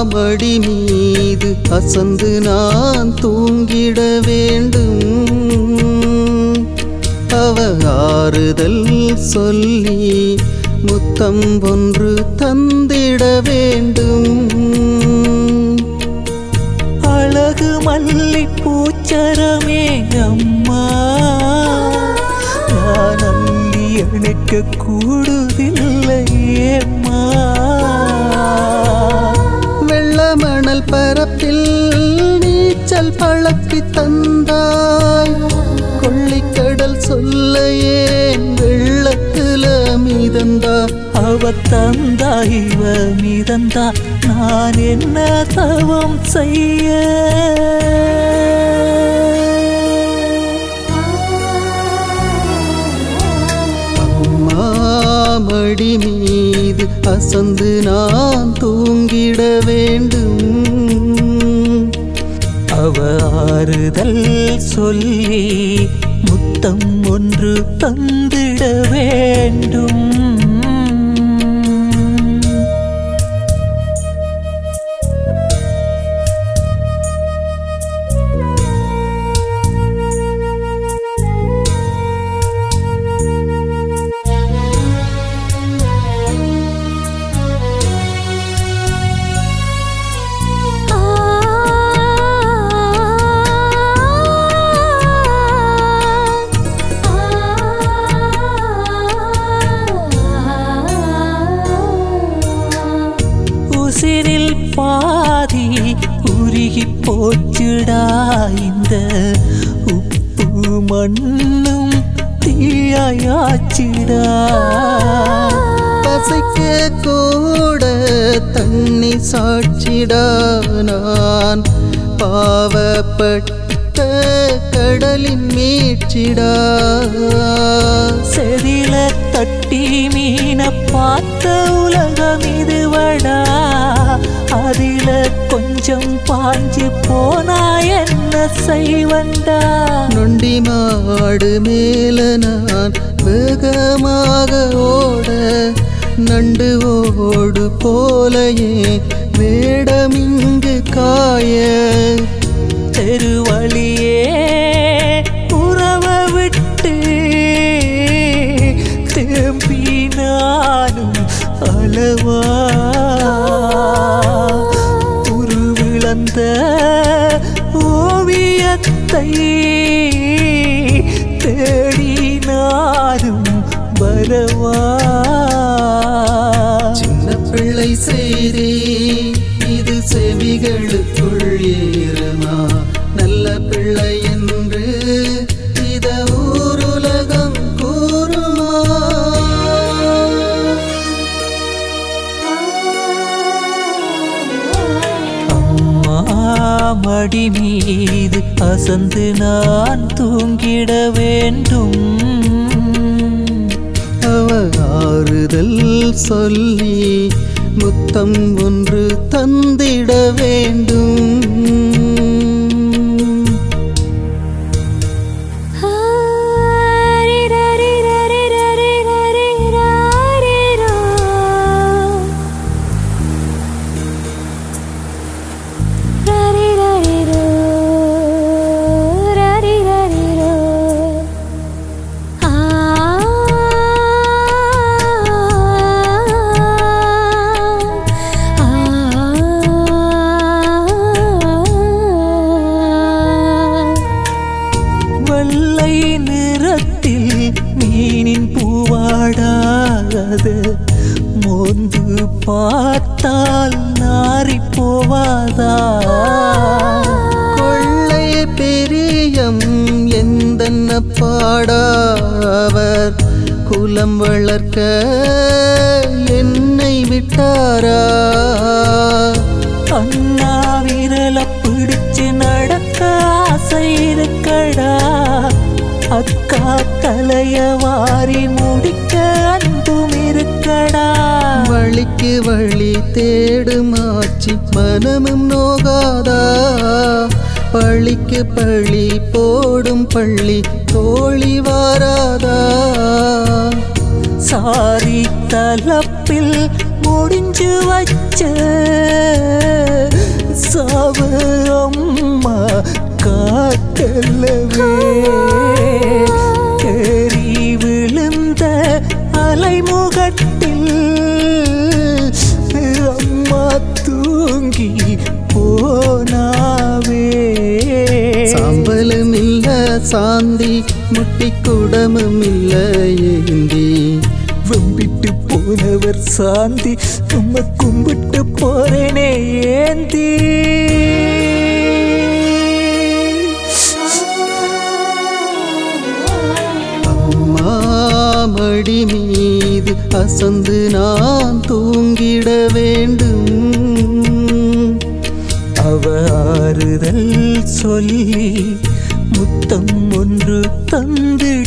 மடி மீது அசந்து நான் தூங்கிட வேண்டும் அவ ஆறுதல் சொல்லி முத்தம் ஒன்று தந்திட வேண்டும் அழகு மல்லி பூச்சரமே அம்மா நான் அள்ளி அணைக்க கூடுதில்லையேம்மா வெள்ள மணல் பரப்பில் நீச்சல் பழக்கி தந்தாய் கொள்ளிக்கடல் சொல்ல ஏன் வெள்ளத்துல மிதந்தா அவ தந்தா இவ மிதந்தா நான் என்ன தவம் செய்ய மாமடி மீது அசந்து நான் தூங்கிட வேண்டும் அவ ஆறுதல் சொல்லி முத்தம் ஒன்று தந்திட வேண்டும் உசிரில் பாதி உருகி போச்சுடா இந்த உப்பு மண்ணும் தீயாயாச்சிடா பசைக்க கூட தண்ணி சாட்சிடா நான் பாவப்பட்ட கடலின் மீட்சிடா செதில தட்டி மீன பார்த்த உலகம் இதுவடா அதில கொஞ்சம் பாஞ்சு போனா என்ன செய்வண்டா நொண்டி மாடு மேல நான் வேகமாக ஓட நண்டு ஓடு போலையே வேடமிங்கு காய தெருவழியே உறவ விட்டு திரும்பி நானும் அளவா உருவிழந்த ஓவியத்தை தேடி நானும் வரவா சின்ன பிள்ளை செய்தி இது செவிகளுக்குள் ஏறுமா நல்ல பிள்ளை என்று இத ஊருலகம் கூறுமா மாமடி மீது அசந்து நான் தூங்கிட வேண்டும் அவ ஆறுதல் சொல்லி முத்தம் ஒன்று தந்திட வேண்டும் வெள்ளை நிறத்தில் மீனின் பூவாடாது மோந்து பார்த்தால் நாரி போவாதா கொள்ளை பெரியம் எந்தன்ன பாடா அவர் குலம் வளர்க்க என்னை விட்டாரா அண்ணா விரல பிடிச்சு நடக்க ஆசை இருக்கடா அக்கா தலைய வாரி முடிக்க அன்பும் இருக்கடா வழிக்கு வழி தேடுமாச்சி மனமும் நோகாதா பழிக்கு பழி போடும் பள்ளி தோழி வாராதா சாரி தலப்பில் முடிஞ்சு வச்ச அவ அம்மா காட்டலவே கேறி விழுந்த அலைமுகத்தில் அம்மா தூங்கி போனாவே சாம்பலும் இல்ல சாந்தி முட்டி குடமும் இல்ல ஏந்தி வம்பிட்டு போனவர் சாந்தி உம்ம கும்பிட்டு போறேனே ஏந்தி அம்மா மடி மீது அசந்து நான் தூங்கிட வேண்டும் அவ ஆறுதல் சொல்லி முத்தம் ஒன்று தந்திட